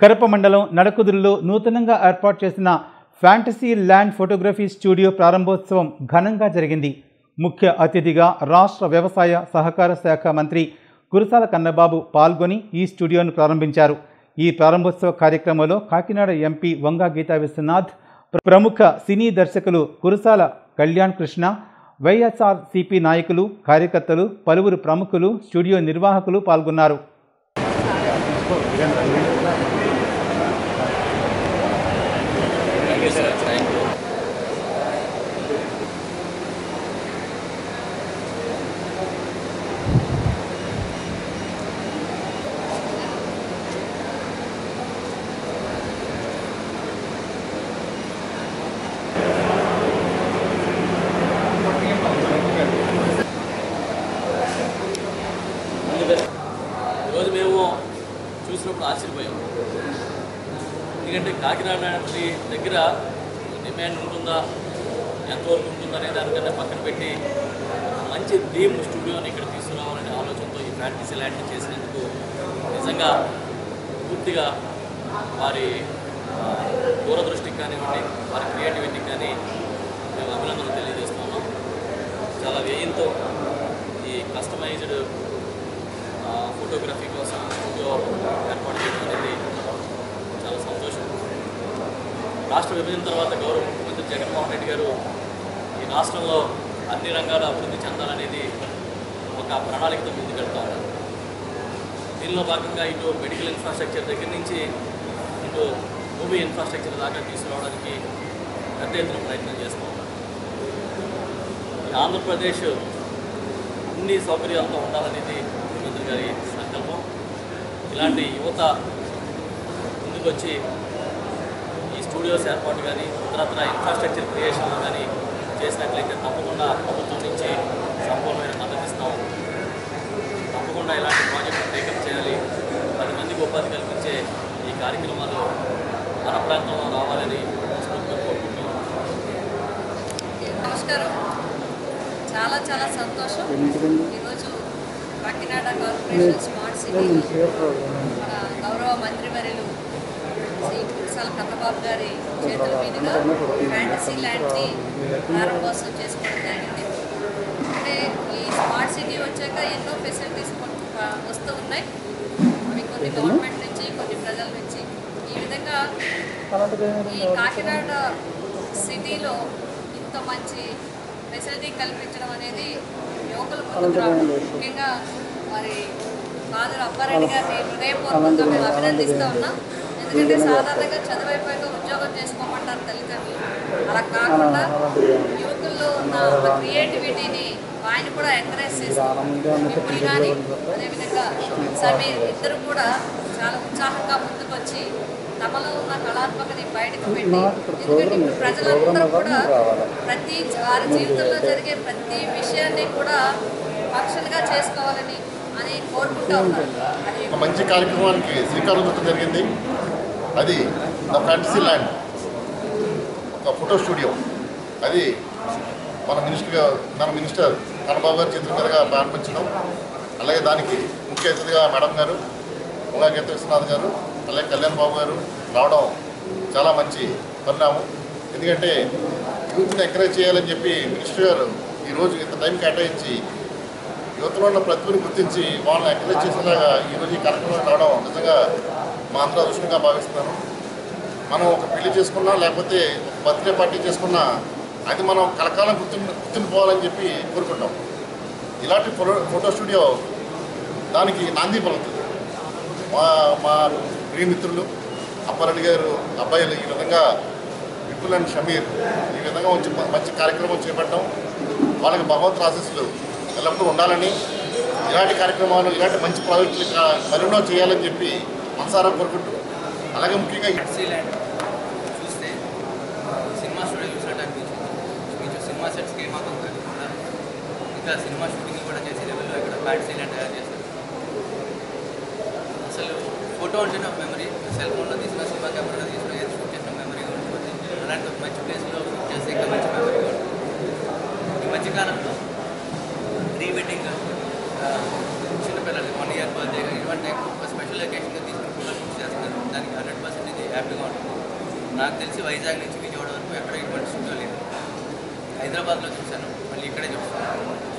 కరప మండలం నడకుదురులో నూతనంగా ఏర్పాటు చేసిన ఫ్యాంటసీ ల్యాండ్ ఫోటోగ్రఫీ స్టూడియో ప్రారంభోత్సవం ఘనంగా జరిగింది ముఖ్య అతిథిగా రాష్ట్ర వ్యవసాయ సహకార శాఖ మంత్రి కురసాల కన్నబాబు పాల్గొని ఈ స్టూడియోను ప్రారంభించారు ఈ ప్రారంభోత్సవ కార్యక్రమంలో కాకినాడ ఎంపీ వంగా గీతా విశ్వనాథ్ ప్రముఖ సినీ దర్శకులు కురసాల కళ్యాణ్ కృష్ణ వైఎస్ఆర్ సిపి నాయకులు కార్యకర్తలు పలువురు ప్రముఖులు స్టూడియో నిర్వాహకులు పాల్గొన్నారు ఈరోజు మేము చూసినప్పుడు ఆశ్చర్యపోయాం ఎందుకంటే కాకినాడ లాంటి దగ్గర డిమాండ్ ఉంటుందా ఎంతవరకు ఉంటుందనే దానికన్నా పక్కన పెట్టి ఒక మంచి థీమ్ స్టూడియోని ఇక్కడ తీసుకురావాలనే ఆలోచనతో ఈ ఫ్యాంటసీ ల్యాండ్ చేసినందుకు నిజంగా పూర్తిగా వారి ఆ, దూరదృష్టికి కానివ్వండి వారి క్రియేటివిటీకి కానీ మేము అభినందనలు తెలియజేస్తున్నాం చాలా వ్యయంతో ఈ కస్టమైజ్డ్ ఆ, ఫోటోగ్రఫీ కోసం స్టూడియో ఏర్పాటు చేయడం అనేది చాలా సంతోషం రాష్ట్ర విభజన తర్వాత గౌరవ ముఖ్యమంత్రి జగన్మోహన్ రెడ్డి గారు ఈ రాష్ట్రంలో అన్ని రంగాల అభివృద్ధి చెందాలనేది ఒక ప్రణాళికతో ముందుకెళ్తా ఉన్నారు దీనిలో భాగంగా ఇటు మెడికల్ ఇన్ఫ్రాస్ట్రక్చర్ దగ్గర నుంచి ఇటు భూమి ఇన్ఫ్రాస్ట్రక్చర్ దాకా తీసుకురావడానికి పెద్ద ఎత్తున ప్రయత్నం చేస్తూ ఉన్నారు ఈ ఆంధ్రప్రదేశ్ అన్ని సౌకర్యాలతో ఉండాలనేది ముఖ్యమంత్రి గారి సంకల్పం ఇలాంటి యువత ముందుకొచ్చి ఈ స్టూడియోస్ ఏర్పాటు కానీ ఇతరత్ర ఇన్ఫ్రాస్ట్రక్చర్ క్రియేషన్లో కానీ చేసినట్లయితే తప్పకుండా ప్రభుత్వం నుంచి సంపూర్ణమైన మద్దతు ఇస్తాం తప్పకుండా ఇలాంటి ప్రాజెక్టు టేకప్ చేయాలి పది మందికి ఉపాధి కల్పించే ఈ కార్యక్రమాలు మన ప్రాంతంలో రావాలని మనస్ఫూర్తిగా కోరుకుంటున్నాం నమస్కారం చాలా చాలా సంతోషం ఈరోజు కాకినాడ కార్పొరేషన్ స్మార్ట్ సిటీలో మన గౌరవ మంత్రివర్యులు శ్రీ కురసాల కన్నబాబు గారి చేతుల మీదుగా ఫ్యాంటసీ ల్యాండ్ని ప్రారంభోత్సవం చేసుకోవడం జరిగింది అంటే ఈ స్మార్ట్ సిటీ వచ్చాక ఎన్నో ఫెసిలిటీస్ వస్తూ ఉన్నాయి అవి కొన్ని గవర్నమెంట్ నుంచి కొన్ని ప్రజల నుంచి ఈ విధంగా ఈ కాకినాడ సిటీలో ఇంత మంచి ఫెసిలిటీ కల్పించడం అనేది యువకుల ముందుకు రావడం ముఖ్యంగా మరి ఫాదర్ అప్పారెడ్డి గారిని హృదయపూర్వకంగా మేము అభినందిస్తూ ఉన్నాం ఎందుకంటే సాధారణంగా చదువైపోయాక ఉద్యోగం చేసుకోమంటారు తల్లిదండ్రులు అలా కాకుండా యువకుల్లో ఉన్న క్రియేటివిటీని ఆయన కూడా ఎంకరేజ్ చేస్తారు ఇప్పుడు కానీ అదేవిధంగా సమీర్ ఇద్దరు కూడా చాలా ఉత్సాహంగా ముందుకొచ్చి తమలో ఉన్న కళాత్మకని బయటకు పెట్టి ఎందుకంటే ఇప్పుడు ప్రజలందరూ కూడా ప్రతి వారి జీవితంలో జరిగే ప్రతి విషయాన్ని కూడా ఫంక్షన్గా చేసుకోవాలని అని కోరుకుంటూ ఉన్నారు అది ఒక మంచి కార్యక్రమానికి శ్రీకారం చుట్టం జరిగింది అది ద ఫ్యాంటసీ ల్యాండ్ ఒక ఫోటో స్టూడియో అది మన మినిస్టర్గా మన మినిస్టర్ కన్నబాబు గారి చేతుల మీదుగా ప్రారంభించడం అలాగే దానికి ముఖ్య అతిథిగా మేడం గారు ఉలా గీత విశ్వనాథ్ గారు అలాగే కళ్యాణ్ బాబు గారు రావడం చాలా మంచి పరిణామం ఎందుకంటే యూత్ని ఎంకరేజ్ చేయాలని చెప్పి మినిస్టర్ గారు ఈరోజు ఇంత టైం కేటాయించి యువతలో ఉన్న ప్రతిభను గుర్తించి వాళ్ళని ఎంకరేజ్ చేసేలాగా ఈరోజు ఈ కార్యక్రమం రావడం నిజంగా మా అందరూ అదృష్టంగా భావిస్తున్నాను మనం ఒక పెళ్లి చేసుకున్నా లేకపోతే ఒక బర్త్డే పార్టీ చేసుకున్నా అది మనం కలకాలం గుర్తు గుర్తుండిపోవాలని చెప్పి కోరుకుంటాం ఇలాంటి ఫోటో ఫోటో స్టూడియో దానికి నాంది పలుకుతుంది మా మా ప్రియమిత్రులు అప్పారెడ్డి గారు అబ్బాయిలు ఈ విధంగా విపుల్ అండ్ షమీర్ ఈ విధంగా మంచి మంచి కార్యక్రమం చేపట్టడం వాళ్ళకి భగవంతుల ఆశీస్సులు ఎల్లప్పుడూ ఉండాలని ఇలాంటి కార్యక్రమాలు ఇలాంటి మంచి ప్రాజెక్టులు ఇంకా మరెన్నో చేయాలని చెప్పి మనసారా కోరుకుంటూ అలాగే ముఖ్యంగా ఈ ఫ్యాంటసీ ల్యాండ్ చూస్తే సినిమా స్టూడియో చూసినట్టు అనిపించింది మీకు సినిమా సెట్స్కి మాత్రం కాకుండా ఇంకా సినిమా షూటింగ్ కూడా చేసే లెవెల్లో ఇక్కడ ఫ్యాంటసీ ల్యాండ్ తయారు చేశారు అసలు ఫోటో అంటేనే ఒక మెమరీ సెల్ ఫోన్లో తీసిన సినిమా కెమెరాలో తీసిన ఏది షూట్ చేసిన మెమరీగా ఉంటుంది అలాంటి ఒక మంచి ప్లేస్లో షూట్ చేస్తే ఇంకా మంచి మెమరీగా ఉంటుంది ఈ మధ్యకాలంలో ప్రీ వెడ్డింగ్ చిన్నపిల్లలకి వన్ ఇయర్ బర్త్డే ఇవన్నీ ఒక స్పెషల్ అకేషన్గా తీసుకుని ఫోటో షూట్ చేస్తున్నారు దానికి హండ్రెడ్ హ్యాపీగా ఉంటుంది నాకు తెలిసి వైజాగ్ నుంచి విజయవాడ వరకు ఎక్కడ ఇటువంటి స్టూడియో లేదు హైదరాబాద్లో చూశాను మళ్ళీ ఇక్కడే చూస్తాను